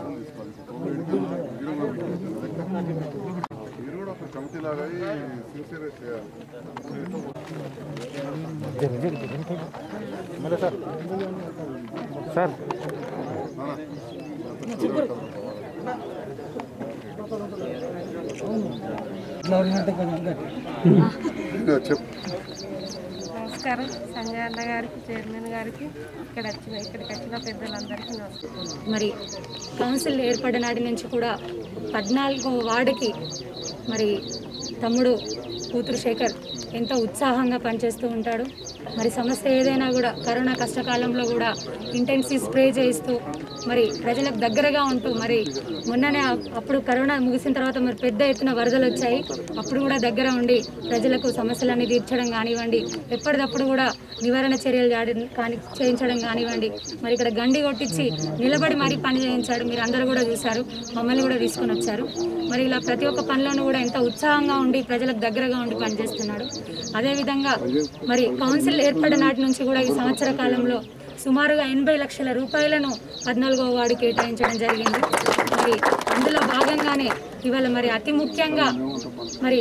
మీరు కూడా ఒక కమిటీ లాగా సిన్సియర్ చేయాలి సార్ చెప్పు నమస్కారం సంజయ్ అన్న గారికి చైర్మన్ గారికి ఇక్కడ వచ్చిన ఇక్కడికి వచ్చిన పెద్దలందరికీ నమస్కారం మరి కౌన్సిల్ ఏర్పడిన నాటి నుంచి కూడా పద్నాలుగో వార్డుకి మరి తమ్ముడు కూతురు శేఖర్ ఎంతో ఉత్సాహంగా పనిచేస్తూ ఉంటాడు మరి సమస్య ఏదైనా కూడా కరోనా కష్టకాలంలో కూడా ఇంటెన్సివ్ స్ప్రే చేయిస్తూ మరి ప్రజలకు దగ్గరగా ఉంటూ మరి మొన్ననే అ- అప్పుడు కరోనా ముగిసిన తర్వాత మరి పెద్ద ఎత్తున వరదలు వచ్చాయి అప్పుడు కూడా దగ్గర ఉండి ప్రజలకు సమస్యలన్నీ తీర్చడం కానివ్వండి ఎప్పటికప్పుడు కూడా నివారణ చర్యలు చేయడం కాని చేయించడం కానివ్వండి మరి ఇక్కడ గండి కొట్టించి నిలబడి మరీ పని చేయించాడు మీరు అందరూ కూడా చూశారు మమ్మల్ని కూడా తీసుకొని వచ్చారు మరి ఇలా ప్రతి ఒక్క పనిలోనూ కూడా ఎంత ఉత్సాహంగా ఉండి ప్రజలకు దగ్గరగా ఉండి పనిచేస్తున్నాడు అదేవిధంగా మరి కౌన్సిల్ ఏర్పడిన నాటి నుంచి కూడా ఈ సంవత్సర కాలంలో సుమారుగా ఎనభై లక్షల రూపాయలను పద్నాలుగో వార్డు కేటాయించడం జరిగింది మరి అందులో భాగంగానే ఇవాళ మరి అతి ముఖ్యంగా మరి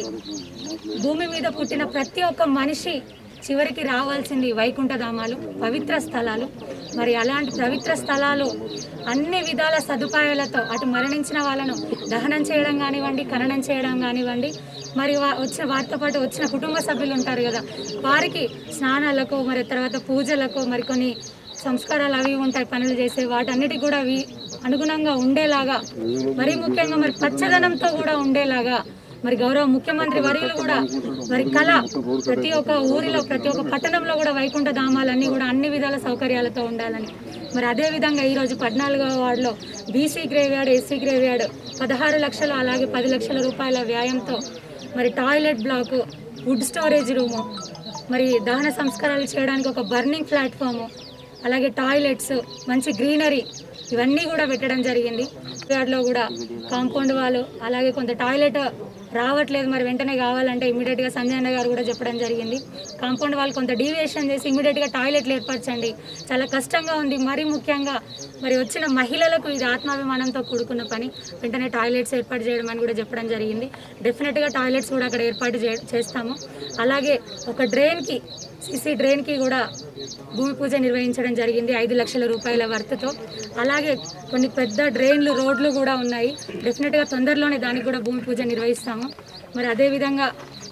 భూమి మీద పుట్టిన ప్రతి ఒక్క మనిషి చివరికి రావాల్సింది వైకుంఠధామాలు పవిత్ర స్థలాలు మరి అలాంటి పవిత్ర స్థలాలు అన్ని విధాల సదుపాయాలతో అటు మరణించిన వాళ్ళను దహనం చేయడం కానివ్వండి ఖననం చేయడం కానివ్వండి మరి వా- వచ్చిన వారితో పాటు వచ్చిన కుటుంబ సభ్యులు ఉంటారు కదా వారికి స్నానాలకు మరి తర్వాత పూజలకు మరి కొన్ని సంస్కారాలు అవి ఉంటాయి పనులు చేసే వాటన్నిటికి కూడా అవి అనుగుణంగా ఉండేలాగా మరీ ముఖ్యంగా మరి పచ్చదనంతో కూడా ఉండేలాగా మరి గౌరవ ముఖ్యమంత్రి వర్యులు కూడా మరి కళ ప్రతి ఒక్క ఊరిలో ప్రతి ఒక్క పట్టణంలో కూడా వైకుంఠ ధామాలన్నీ కూడా అన్ని విధాల సౌకర్యాలతో ఉండాలని మరి అదే విధంగా ఈరోజు పద్నాలుగవ వార్డులో BC graveyard SC graveyard పదహారు లక్షలు అలాగే పది లక్షల రూపాయల వ్యయంతో మరి toilet block wood storage room మరి దహన సంస్కారాలు చేయడానికి ఒక బర్నింగ్ ప్లాట్ఫాము అలాగే టాయిలెట్స్ మంచి గ్రీనరీ ఇవన్నీ కూడా పెట్టడం జరిగింది యార్డ్లో కూడా కాంపౌండ్ వాళ్ళు అలాగే కొంత టాయిలెట్ రావట్లేదు మరి వెంటనే కావాలంటే ఇమీడియట్గా సంజయ్ అన్న గారు కూడా చెప్పడం జరిగింది కాంపౌండ్ వాళ్ళు కొంత డీవియేషన్ చేసి ఇమీడియట్గా టాయిలెట్లు ఏర్పరచండి చాలా కష్టంగా ఉంది మరీ ముఖ్యంగా మరి వచ్చిన మహిళలకు ఇది ఆత్మాభిమానంతో కూడుకున్న పని వెంటనే టాయిలెట్స్ ఏర్పాటు చేయడం అని కూడా చెప్పడం జరిగింది డెఫినెట్గా టాయిలెట్స్ కూడా అక్కడ ఏర్పాటు చే- చేస్తాము అలాగే ఒక డ్రైన్కి సిసి డ్రైన్కి కూడా భూమి పూజ నిర్వహించడం జరిగింది ఐదు లక్షల రూపాయల వర్త్తో అలాగే కొన్ని పెద్ద డ్రైన్లు రోడ్లు కూడా ఉన్నాయి డెఫినెట్గా తొందరలోనే దానికి కూడా భూమి పూజ నిర్వహిస్తాము మరి అదేవిధంగా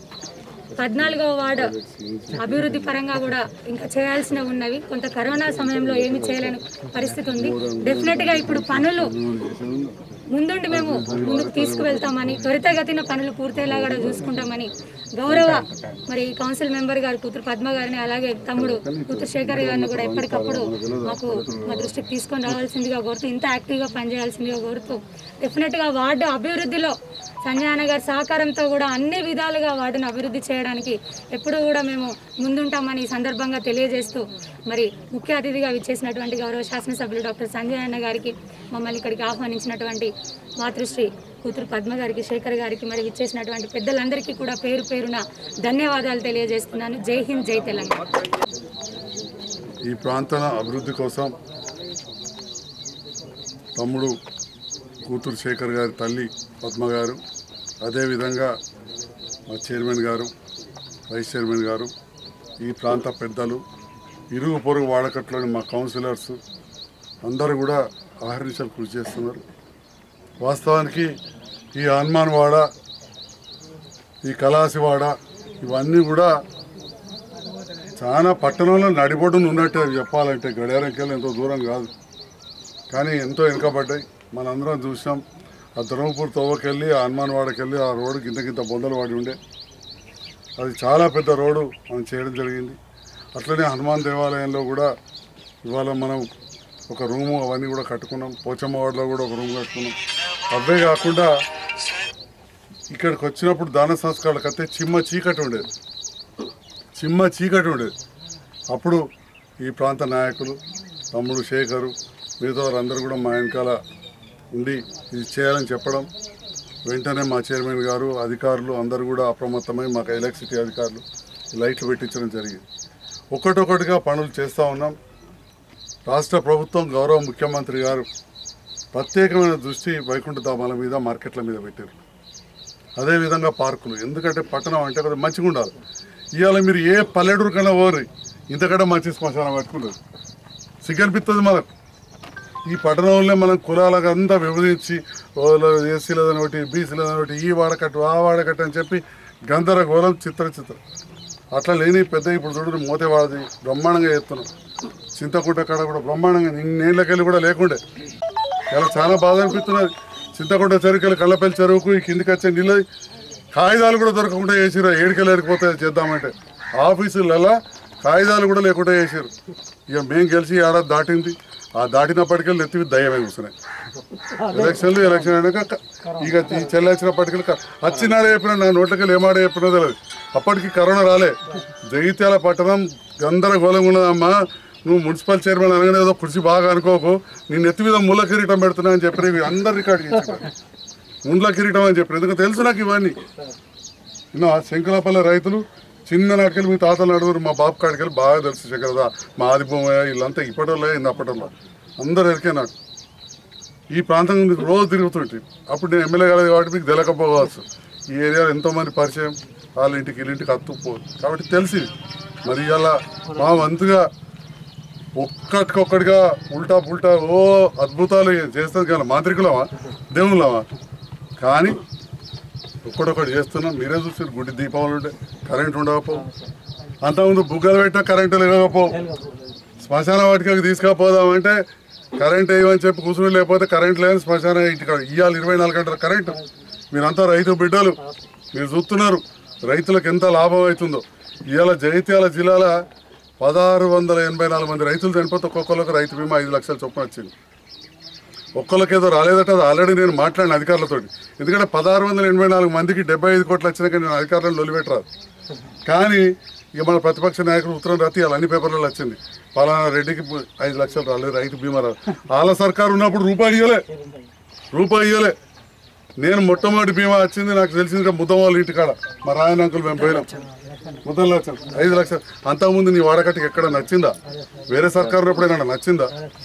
పద్నాలుగవ వార్డు అభివృద్ధి పరంగా కూడా ఇంకా చేయాల్సినవి ఉన్నవి కొంత కరోనా సమయంలో ఏమి చేయలేని పరిస్థితి ఉంది డెఫినెట్గా ఇప్పుడు పనులు ముందుండి మేము ముందుకు తీసుకువెళ్తామని త్వరితగతిన పనులు పూర్తయ్యేలా కూడా చూసుకుంటామని గౌరవ మరి కౌన్సిల్ మెంబర్ గారు కూతురు పద్మ గారిని అలాగే తమ్ముడు కూతురు శేఖర్ గారిని కూడా ఎప్పటికప్పుడు మాకు మా దృష్టికి తీసుకొని రావాల్సిందిగా కోరుతూ ఇంత యాక్టివ్గా పనిచేయాల్సిందిగా కోరుతూ డెఫినెట్గా వార్డు అభివృద్ధిలో సంజయ్ అన్న గారి సహకారంతో కూడా అన్ని విధాలుగా వార్డును అభివృద్ధి చేయడానికి ఎప్పుడూ కూడా మేము ముందుంటామని ఈ సందర్భంగా తెలియజేస్తూ మరి ముఖ్య అతిథిగా విచ్చేసినటువంటి గౌరవ శాసనసభ్యులు డాక్టర్ సంజయ్ అన్న గారికి మమ్మల్ని ఇక్కడికి ఆహ్వానించినటువంటి మాతృశ్రీ కూతురు పద్మ గారికి శేఖర్ గారికి మరి విచ్చేసినటువంటి పెద్దలందరికీ కూడా పేరు పేరున ధన్యవాదాలు తెలియజేస్తున్నాను జై హింద్ జై తెలంగాణ ఈ ప్రాంతాల అభివృద్ధి కోసం తమ్ముడు కూతురు శేఖర్ గారి తల్లి పద్మ గారు అదేవిధంగా మా చైర్మన్ గారు వైస్ చైర్మన్ గారు ఈ ప్రాంత పెద్దలు ఇరుగు పొరుగు వాడకట్లోని మా కౌన్సిలర్స్ అందరూ కూడా ఆహరించలు కృషి చేస్తున్నారు వాస్తవానికి ఈ హనుమాన్ వాడ ఈ కలాసివాడ ఇవన్నీ కూడా చాలా పట్టణంలో నడిబొడ్డున ఉన్నట్టే అవి చెప్పాలంటే గడియారంకెళ్ళి ఎంతో దూరం కాదు కానీ ఎంతో వెనుకబడ్డాయి మనందరం చూసాం ఆ ధర్మపూర్ తవ్వకెళ్ళి ఆ హనుమాన్ వాడకెళ్ళి ఆ రోడ్డు గింత గింత బొందలు వాడి ఉండే అది చాలా పెద్ద రోడ్డు మనం చేయడం జరిగింది అట్లనే హనుమాన్ దేవాలయంలో కూడా ఇవాళ మనం ఒక రూము అవన్నీ కూడా కట్టుకున్నాం పోచమ్మ వాడలో కూడా ఒక రూమ్ కట్టుకున్నాం అవే కాకుండా ఇక్కడికి వచ్చినప్పుడు దాన సంస్కారాలకు అయితే చిమ్మ చీకటి ఉండేది చిమ్మ చీకటి ఉండేది అప్పుడు ఈ ప్రాంత నాయకులు తమ్ముడు శేఖరు మిగతా వారందరూ కూడా మా వెనకాల ఉండి ఇది చేయాలని చెప్పడం వెంటనే మా చైర్మన్ గారు అధికారులు అందరూ కూడా అప్రమత్తమై మాకు ఎలక్ట్రిసిటీ అధికారులు ఈ లైట్లు పెట్టించడం జరిగింది ఒకటొకటిగా పనులు చేస్తూ ఉన్నాం రాష్ట్ర ప్రభుత్వం గౌరవ ముఖ్యమంత్రి గారు ప్రత్యేకమైన దృష్టి వైకుంఠ ధామాల మీద మార్కెట్ల మీద పెట్టారు అదేవిధంగా పార్కులు ఎందుకంటే పట్టణం అంటే కదా మంచిగా ఉండాలి ఇవాళ మీరు ఏ పల్లెటూరు కన్నా ఓరి ఇంతకంటే మంచి శ్మశానం పెట్టుకుంటారు సిగ్గనిపిస్తుంది మనకు ఈ పట్టణంలో మనం కులాలకు అంతా విభజించి ఎస్సీలదని ఒకటి బీసీలదని ఒకటి ఈ వాడకట్టు ఆ వాడకట్టు అని చెప్పి గందరగోళం చిత్ర చిత్రం అట్లా లేని పెద్ద ఇప్పుడు చూడు మోతేవాడది బ్రహ్మాండంగా చేస్తున్నాం చింతకుంట కాడ కూడా బ్రహ్మాండంగా నీళ్ళకెళ్ళి కూడా లేకుండే ఇలా చాలా బాధ అనిపిస్తున్నది చింతకుంట చెరువుకెళ్ళి కళ్ళపల్లి చెరువుకు ఈ కిందికి వచ్చే నీళ్ళు కాగితాలు కూడా దొరకకుండా చేసిరు ఏడికెళ్ళి ఏడిపోతే చేద్దామంటే ఆఫీసులలో కాగితాలు కూడా లేకుండా చేసారు ఇక మేము గెలిచి ఏడాది దాటింది ఆ దాటినప్పటికెళ్ళి ఎత్తి దయ్యమే కూర్చున్నాయి ఎలక్షన్లు ఎలక్షన్ అయినాక క- ఇక ఈ చెల్లించినప్పటికీ వచ్చినాడే చెప్పిన నా నోట్లకెళ్ళి ఏమాడే చెప్పినా తెలియదు అప్పటికి కరోనా రాలే జగిత్యాల పట్టణం గందరగోళంగా ఉన్నదమ్మా నువ్వు మున్సిపల్ చైర్మన్ అనగానే ఏదో కుర్చీ బాగా అనుకోకు నేను ఎత్తి మీద ముళ్ళ కిరీటం పెడుతున్నా అని చెప్పి ఇవి అందరు రికార్డు చేసి ముండ్ల కిరీటం అని చెప్పి ఎందుకంటే తెలుసు నాకు ఇవన్నీ ఇన్నో శంకరాపల్లి రైతులు చిన్న నాటికెళ్ళి మీ తాతలు నడుగురు మా బాబు కాడికెళ్ళి బాగా తెలుసు శంకరదా మా ఆదిభూమయ్య వీళ్ళంతా ఇప్పటిలో ఇంత అప్పటిలో అందరు ఎరికే నాకు ఈ ప్రాంతం మీకు రోజు తిరుగుతుంటే అప్పుడు నేను ఎమ్మెల్యే కాలేదు కాబట్టి మీకు తెలియకపోవచ్చు ఈ ఏరియాలో ఎంతోమంది పరిచయం వాళ్ళ ఇంటికి వీళ్ళ ఇంటికి అత్తుపో కాబట్టి తెలిసి మరి ఇలా మా వంతుగా ఒక్కటికొక్కటిగా ఉల్టా పుల్టా ఓ అద్భుతాలు చేస్తుంది కానీ మాంత్రికులమా దేవుళ్ళమా కానీ ఒక్కడొక్కటి చేస్తున్నాం మీరే చూసారు గుడి దీపావళి ఉంటే కరెంట్ ఉండకపో అంతకుముందు బుగ్గలు పెట్టినా కరెంటు లేకపో శ్మశాన వాటికి తీసుకుపోదామంటే కరెంట్ వేయమని చెప్పి కూర్చుని లేకపోతే కరెంట్ లేదు శ్మశాన ఇంటికి ఇవాళ ఇరవై నాలుగు గంటల కరెంటు మీరంతా రైతు బిడ్డలు మీరు చూస్తున్నారు రైతులకు ఎంత లాభం అవుతుందో ఇవాళ జగిత్యాల జిల్లాల పదహారు వందల ఎనభై నాలుగు మంది రైతులు చనిపోతే ఒక్కొక్కరికి రైతు బీమా ఐదు లక్షల చొప్పున వచ్చింది ఒక్కళ్ళకి ఏదో రాలేదట అది ఆల్రెడీ నేను మాట్లాడిన అధికారులతో ఎందుకంటే పదహారు వందల ఎనభై నాలుగు మందికి డెబ్బై ఐదు కోట్లు వచ్చినాక నేను అధికారులను లొలిపెట్టరాదు కానీ ఇక మన ప్రతిపక్ష నాయకుడు ఉత్తరం రాతి అన్ని పేపర్లలో వచ్చింది పలానా రెడ్డికి పు- ఐదు లక్షలు రాలేదు రైతు బీమా రాదు వాళ్ళ సర్కారు ఉన్నప్పుడు రూపాయి ఇవ్వలే రూపాయి ఇవ్వలే నేను మొట్టమొదటి బీమా వచ్చింది నాకు తెలిసింది ముద్దం ఇంటికాడ మా రాయన అంకుల్ మేము పోయినాం ముద్దం లక్షలు ఐదు లక్షలు అంతకుముందు నీ వాడకట్టుకి ఎక్కడ నచ్చిందా వేరే సర్కారు ఉన్నప్పుడైనా నచ్చిందా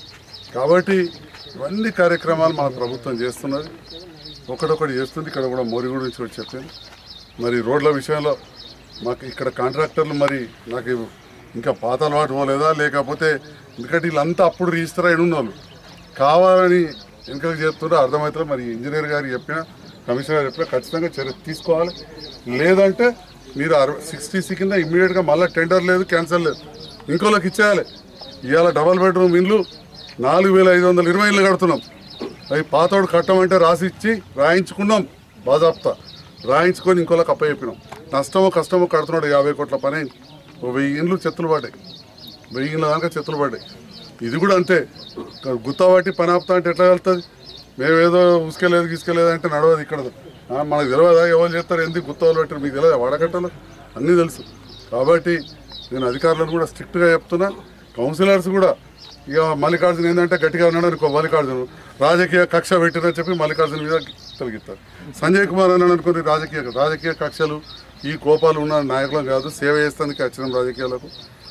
కాబట్టి ఇవన్నీ కార్యక్రమాలు మన ప్రభుత్వం చేస్తున్నది ఒకటొకటి చేస్తుంది ఇక్కడ కూడా మోరి గురించి కూడా చెప్పింది మరి రోడ్ల విషయంలో మాకు ఇక్కడ కాంట్రాక్టర్లు మరి నాకు ఇంకా పాత అలవాటు పోలేదా లేకపోతే ఎందుకంటే వీళ్ళంతా అప్పుడు రిజిస్టర్ అయిన ఉన్నోళ్ళు కావాలని ఎంకరేజ్ చేస్తుంటే అర్థమవుతుంది మరి ఇంజనీర్ గారు చెప్పిన కమిషనర్ గారు చెప్పిన ఖచ్చితంగా చర్య తీసుకోవాలి లేదంటే మీరు అరవై సిక్స్టీ సి కింద ఇమ్మీడియట్గా మళ్ళీ టెండర్ లేదు క్యాన్సల్ లేదు ఇంకోళ్ళకి ఇచ్చేయాలి ఇవాళ డబల్ బెడ్రూమ్ ఇల్లు నాలుగు వేల ఐదు వందల ఇరవై ఇల్లు కడుతున్నాం అవి పాతోడు కట్టమంటే రాసి ఇచ్చి రాయించుకున్నాం బాజాప్తా రాయించుకొని ఇంకోళ్ళకి అప్పచెప్పినాం నష్టమో కష్టమో కడుతున్నాడు యాభై కోట్ల పని అయింది. ఓ వెయ్యి ఇండ్లు చెత్తలు పడ్డాయి వెయ్యి ఇండ్ల దాకా చెత్తలు పడ్డాయి ఇది కూడా అంతే గుత్తబట్టి పని ఆపుతా అంటే ఎట్లా వెళ్తుంది మేమేదో ఉసుకెళ్ళలేదు గీసుకెళ్ళలేదు అంటే నడవదు ఇక్కడ ఆ, మనకు తెలియదా ఎవరు చేస్తారు ఎందుకు గుత్తలు పెట్టారు మీకు తెలియదా వడకట్టలు అన్నీ తెలుసు కాబట్టి నేను అధికారులను కూడా స్ట్రిక్ట్గా చెప్తున్నా కౌన్సిలర్స్ కూడా ఇక మల్లికార్జున ఏంటంటే గట్టిగా ఉన్నాడు అనుకో మల్లికార్జున రాజకీయ కక్ష పెట్టినని చెప్పి మల్లికార్జున మీద తొలగిస్తారు సంజయ్ కుమార్ అన్నాడు అనుకోండి రాజకీయ రాజకీయ కక్షలు ఈ కోపాలు ఉన్న నాయకులం కాదు సేవ చేస్తానికి వచ్చినాం రాజకీయాలకు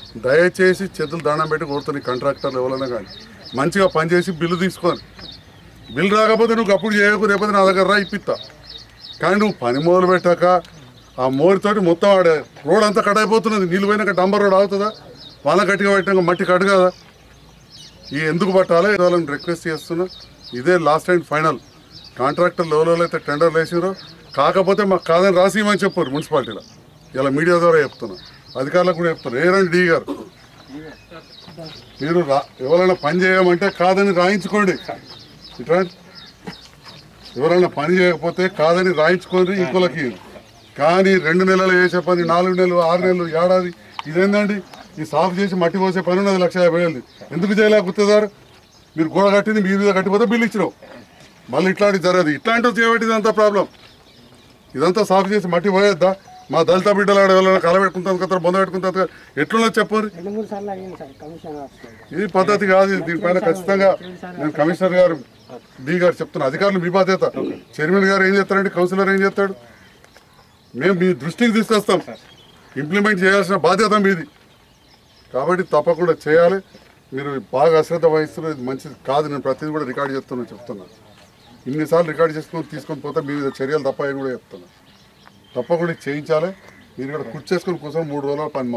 దయచేసి చేతులు దండం పెట్టి కోరుతుంది కాంట్రాక్టర్లు ఎవరైనా కానీ మంచిగా పనిచేసి బిల్లు తీసుకొని బిల్లు రాకపోతే నువ్వు అప్పుడు చేయకు రేపటి నా దగ్గర రా ఇప్పిస్తా కానీ నువ్వు పని మొదలు పెట్టాక ఆ మోరితోటి మొత్తం ఆడే రోడ్ అంతా కట్ అయిపోతున్నది నీళ్ళు పోయినాక డంబర్ రోడ్ అవుతుందా వాళ్ళ గట్టిగా పెట్టినాక మట్టి కట్టు కదా ఈ ఎందుకు పట్టాలి వాళ్ళని రిక్వెస్ట్ చేస్తున్నా ఇదే లాస్ట్ అండ్ ఫైనల్ కాంట్రాక్టర్లు ఎవరెవరు అయితే టెండర్లు వేసినారో కాకపోతే మాకు కాదని రాసి ఇవ్వమని చెప్పారు మున్సిపాలిటీలో ఇలా మీడియా ద్వారా చెప్తున్నా అధికారులకు కూడా చెప్తారు ఏ రండి డి గారు మీరు రా ఎవరైనా పని చేయమంటే కాదని రాయించుకోండి ఇట్లా ఎవరైనా పని చేయకపోతే కాదని రాయించుకొని ఇంకోలకి కానీ రెండు నెలలు చేసే పని నాలుగు నెలలు ఆరు నెలలు ఏడాది ఇదేందండి ఈ సాఫ్ చేసి మట్టి పోసే పని ఉన్నది లక్ష యాభై వేలు ఎందుకు చేయలేకపోతే సార్ మీరు గోడ కట్టింది మీ మీద కట్టిపోతే బిల్లు ఇచ్చినావు మళ్ళీ ఇట్లాంటి జరగదు ఇట్లాంటివి చేయబట్టి ఇదంతా ప్రాబ్లం ఇదంతా సాఫ్ చేసి మట్టి పోయేద్దా మా దళిత బిడ్డలు ఆడ ఎవరైనా కలబెట్టుకుంటాను కదా బొంద పెట్టుకుంటాను కదా ఎట్లున్నది చెప్పండి రెండు మూడు సార్లు అడిగింది సార్ కమిషన్ ఆఫీస్లో ఇది పద్ధతి కాదు ఇది. దీనిపైన ఖచ్చితంగా నేను కమిషనర్ గారు డి గారు చెప్తున్నా అధికారులు మీ బాధ్యత చైర్మన్ గారు ఏం చేస్తారంటే కౌన్సిలర్ ఏం చేస్తాడు మేము మీ దృష్టికి తీసుకొస్తాం ఇంప్లిమెంట్ చేయాల్సిన బాధ్యత మీది కాబట్టి తప్పకుండా చేయాలి మీరు బాగా అశ్రద్ధ వహిస్తున్నారు ఇది మంచిది కాదు నేను ప్రతిదీ కూడా రికార్డ్ చేస్తున్నా చెప్తున్నా ఇన్నిసార్లు రికార్డ్ చేసుకొని తీసుకొని పోతే మీ మీద చర్యలు తప్ప కూడా చెప్తున్నా తప్పకుండా ఇది చేయించాలి మీరు ఇక్కడ కుర్చేసుకొని కూర్చొని మూడు రోజుల పని